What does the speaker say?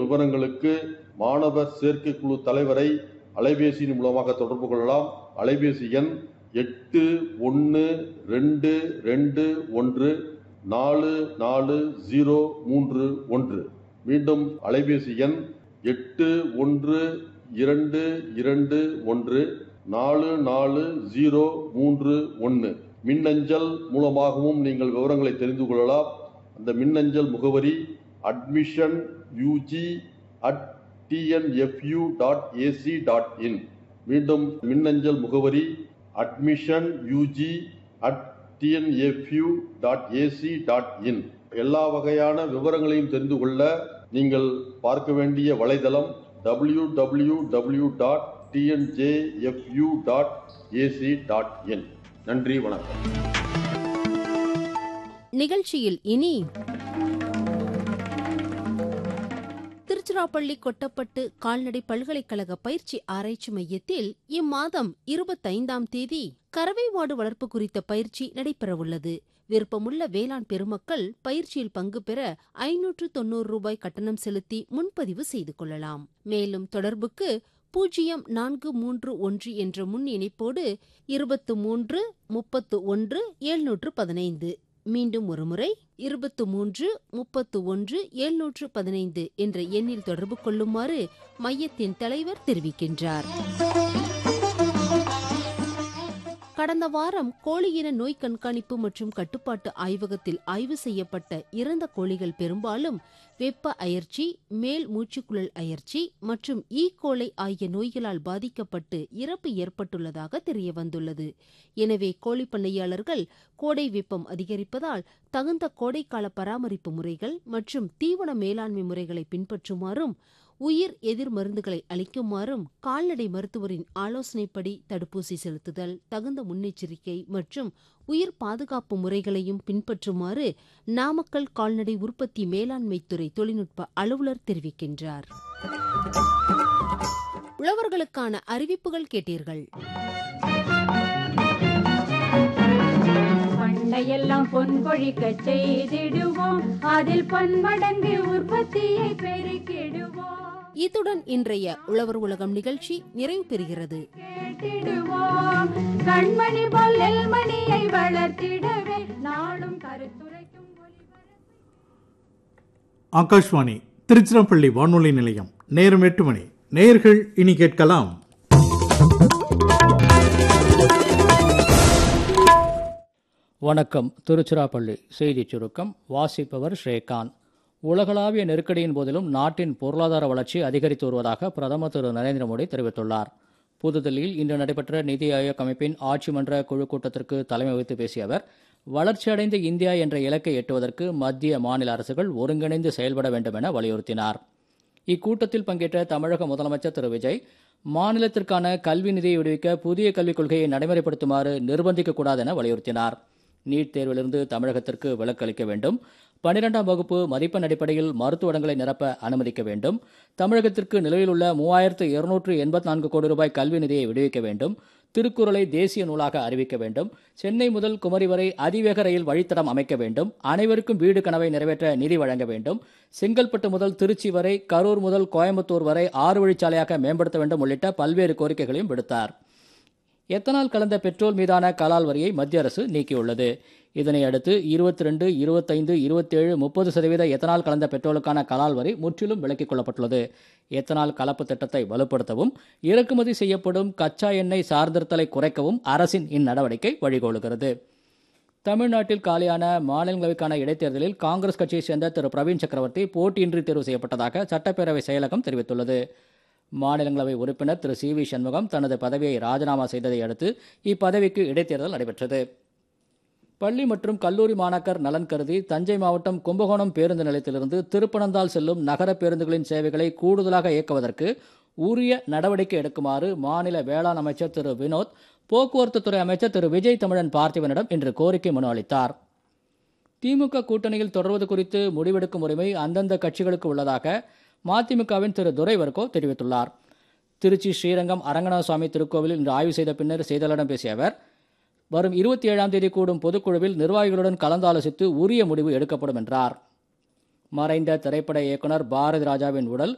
விவரங்களுக்கு மாணவர் சேர்க்கைக்குழு தலைவரை அலைபேசியின் மூலமாக தொடர்பு கொள்ளலாம் அலைபேசி எண் எட்டு ஒன்று ரெண்டு ரெண்டு ஒன்று நாலு நாலு ஜீரோ மூன்று ஒன்று மீண்டும் அலைபேசி எண் எட்டு ஒன்று இரண்டு இரண்டு ஒன்று நாலு நாலு ஜீரோ மூன்று ஒன்று மின்னஞ்சல் மூலமாகவும் நீங்கள் விவரங்களை தெரிந்து கொள்ளலாம் அந்த மின்னஞ்சல் முகவரி admission UG at TNFU dot AC dot in மீண்டும் மின்னஞ்சல் முகவரி admission UG at TNFU dot AC dot in எல்லா வகையான விவரங்களையும் தெரிந்து கொள்ள நீங்கள் பார்க்க வேண்டிய வலைதளம் W W W dot TNJFU dot AC dot in நன்றி வணக்கம் நிகழ்ச்சியில் இனி திருச்சிராப்பள்ளி கொட்டப்பட்டு கால்நடை பல்கலைக்கழக பயிற்சி ஆராய்ச்சி மையத்தில் இம்மாதம் இருபத்தைந்தாம் தேதி கறவை மாடு வளர்ப்பு குறித்த பயிற்சி நடைபெறவுள்ளது விருப்பமுள்ள வேளாண் பெருமக்கள் பயிற்சியில் பங்கு பெற ஐநூற்று தொன்னூறு ரூபாய் கட்டணம் செலுத்தி முன்பதிவு செய்து கொள்ளலாம் மேலும் தொடர்புக்கு பூஜ்ஜியம் நான்கு மூன்று ஒன்று என்ற முன் இணைப்போடு இருபத்து மூன்று முப்பத்து ஒன்று எழுநூற்று பதினைந்து மீண்டும் ஒருமுறை இருபத்து மூன்று முப்பத்து ஒன்று எழுநூற்று பதினைந்து என்ற எண்ணில் தொடர்பு கொள்ளுமாறு மையத்தின் தலைவர் தெரிவிக்கின்றார் கடந்த வாரம் கோழியின நோய் கண்காணிப்பு மற்றும் கட்டுப்பாட்டு ஆய்வகத்தில் ஆய்வு செய்யப்பட்ட இறந்த கோழிகள் பெரும்பாலும் வெப்ப அயற்சி மேல் மூச்சுக்குழல் அயற்சி மற்றும் ஈ கோலை ஆகிய நோய்களால் பாதிக்கப்பட்டு இறப்பு ஏற்பட்டுள்ளதாக தெரியவந்துள்ளது எனவே கோழி பண்ணையாளர்கள் கோடை வெப்பம் அதிகரிப்பதால் தகுந்த கோடைக்கால பராமரிப்பு முறைகள் மற்றும் தீவன மேலாண்மை முறைகளை பின்பற்றுமாறும் உயிர் எதிர் மருந்துகளை அளிக்குமாறும் கால்நடை மருத்துவரின் ஆலோசனைப்படி தடுப்பூசி செலுத்துதல் தகுந்த முன்னெச்சரிக்கை மற்றும் உயிர் பாதுகாப்பு முறைகளையும் பின்பற்றுமாறு நாமக்கல் கால்நடை உற்பத்தி மேலாண்மைத்துறை தொழில்நுட்ப அலுவலர் தெரிவிக்கின்றார் உழவர்களுக்கான அறிவிப்புகள் கேட்டீர்கள் பண்டையெல்லாம் பொன் பொழிக்க செய்திடுவோம் அதில் பன்மடங்கு உற்பத்தியை பெருக்கிடுவோம் இத்துடன் இன்றைய உழவர் உலகம் நிகழ்ச்சி நிறைவு பெறுகிறது கேட்டிடுவோம் கண்மணி பொல்லில் மணியை வளர்த்திடவே நாளும் கருத்துரைக்கும் ஒளிபரப்பு ஆகாஷ்வாணி திருச்சிராப்பள்ளி வானொலி நிலையம் நேரம் எட்டு மணி நேயர்கள் இனி கேட்கலாம் வணக்கம் திருச்சிராப்பள்ளி செய்திச் சுருக்கம் வாசிப்பவர் ஸ்ரீகாந்த் உலகளாவிய நெருக்கடியின் போதிலும் நாட்டின் பொருளாதார வளர்ச்சி அதிகரித்து வருவதாக பிரதமர் திரு நரேந்திர மோடி தெரிவித்துள்ளார் புதுதில்லியில் இன்று நடைபெற்ற நிதி ஆயோக் அமைப்பின் ஆட்சி மன்ற குழு கூட்டத்திற்கு தலைமை வகித்து பேசிய அவர் வளர்ச்சியடைந்த இந்தியா என்ற இலக்கை எட்டுவதற்கு மத்திய மாநில அரசுகள் ஒருங்கிணைந்து செயல்பட வேண்டும் என வலியுறுத்தினார் இக்கூட்டத்தில் பங்கேற்ற தமிழக முதலமைச்சர் திரு விஜய் மாநிலத்திற்கான கல்வி நிதியை விடுவிக்க புதிய கல்விக் கொள்கையை நடைமுறைப்படுத்துமாறு நிர்பந்திக்கக்கூடாது என வலியுறுத்தினார் நீட் தேர்விலிருந்து தமிழகத்திற்கு விலக்கு அளிக்க வேண்டும் பனிரெண்டாம் வகுப்பு மதிப்பெண் அடிப்படையில் மருத்துவ இடங்களை நிரப்ப அனுமதிக்க வேண்டும் தமிழகத்திற்கு நிலுவையில் உள்ள மூவாயிரத்து இருநூற்று எண்பத்தி நான்கு கோடி ரூபாய் கல்வி நிதியை விடுவிக்க வேண்டும் திருக்குறளை தேசிய நூலாக அறிவிக்க வேண்டும் சென்னை முதல் குமரி வரை அதிவேக ரயில் வழித்தடம் அமைக்க வேண்டும் அனைவருக்கும் வீடு கனவை நிறைவேற்ற நிதி வழங்க வேண்டும் செங்கல்பட்டு முதல் திருச்சி வரை கரூர் முதல் கோயம்புத்தூர் வரை ஆறு வழிச்சாலையாக மேம்படுத்த வேண்டும் உள்ளிட்ட பல்வேறு கோரிக்கைகளையும் விடுத்தார் எத்தனால் கலந்த பெட்ரோல் மீதான கலால் வரியை மத்திய அரசு நீக்கியுள்ளது இதனை அடுத்து இருபத்தி ரெண்டு இருபத்தைந்து இருபத்தேழு முப்பது சதவீத எத்தனால் கலந்த பெட்ரோலுக்கான கலால் வரி முற்றிலும் விலக்கிக் கொள்ளப்பட்டுள்ளது எத்தனால் கலப்பு திட்டத்தை வலுப்படுத்தவும் இறக்குமதி செய்யப்படும் கச்சா எண்ணெய் சார்ந்திருத்தலை குறைக்கவும் அரசின் இந்நடவடிக்கை வழிகோலுகிறது தமிழ்நாட்டில் காலியான மாநிலங்களவைக்கான இடைத்தேர்தலில் காங்கிரஸ் கட்சியைச் சேர்ந்த திரு பிரவீன் சக்கரவர்த்தி போட்டியின்றி தேர்வு செய்யப்பட்டதாக சட்டப்பேரவை செயலகம் தெரிவித்துள்ளது மாநிலங்களவை உறுப்பினர் திரு சி வி சண்முகம் தனது பதவியை ராஜினாமா செய்ததை அடுத்து இப்பதவிக்கு இடைத்தேர்தல் நடைபெற்றது பள்ளி மற்றும் கல்லூரி மாணாக்கர் நலன் கருதி தஞ்சை மாவட்டம் கும்பகோணம் பேருந்து நிலையத்திலிருந்து திருப்பனந்தால் செல்லும் நகர பேருந்துகளின் சேவைகளை கூடுதலாக இயக்குவதற்கு உரிய நடவடிக்கை எடுக்குமாறு மாநில வேளாண் அமைச்சர் திரு வினோத் போக்குவரத்து துறை அமைச்சர் திரு விஜய் தமிழன் பார்த்திபனிடம் இன்று கோரிக்கை மனு அளித்தார் திமுக கூட்டணியில் தொடர்வது குறித்து முடிவெடுக்கும் உரிமை அந்தந்த கட்சிகளுக்கு உள்ளதாக மதிமுகவின் திரு துரைவர்கோ தெரிவித்துள்ளார் திருச்சி ஸ்ரீரங்கம் அரங்கநாதசுவாமி திருக்கோவிலில் இன்று ஆய்வு செய்த பின்னர் செய்தியாளர்களிடம் பேசிய அவர் வரும் இருபத்தி ஏழாம் தேதி கூடும் பொதுக்குழுவில் நிர்வாகிகளுடன் கலந்தாலோசித்து உரிய முடிவு எடுக்கப்படும் என்றார் மறைந்த திரைப்பட இயக்குனர் பாரதி ராஜாவின் உடல்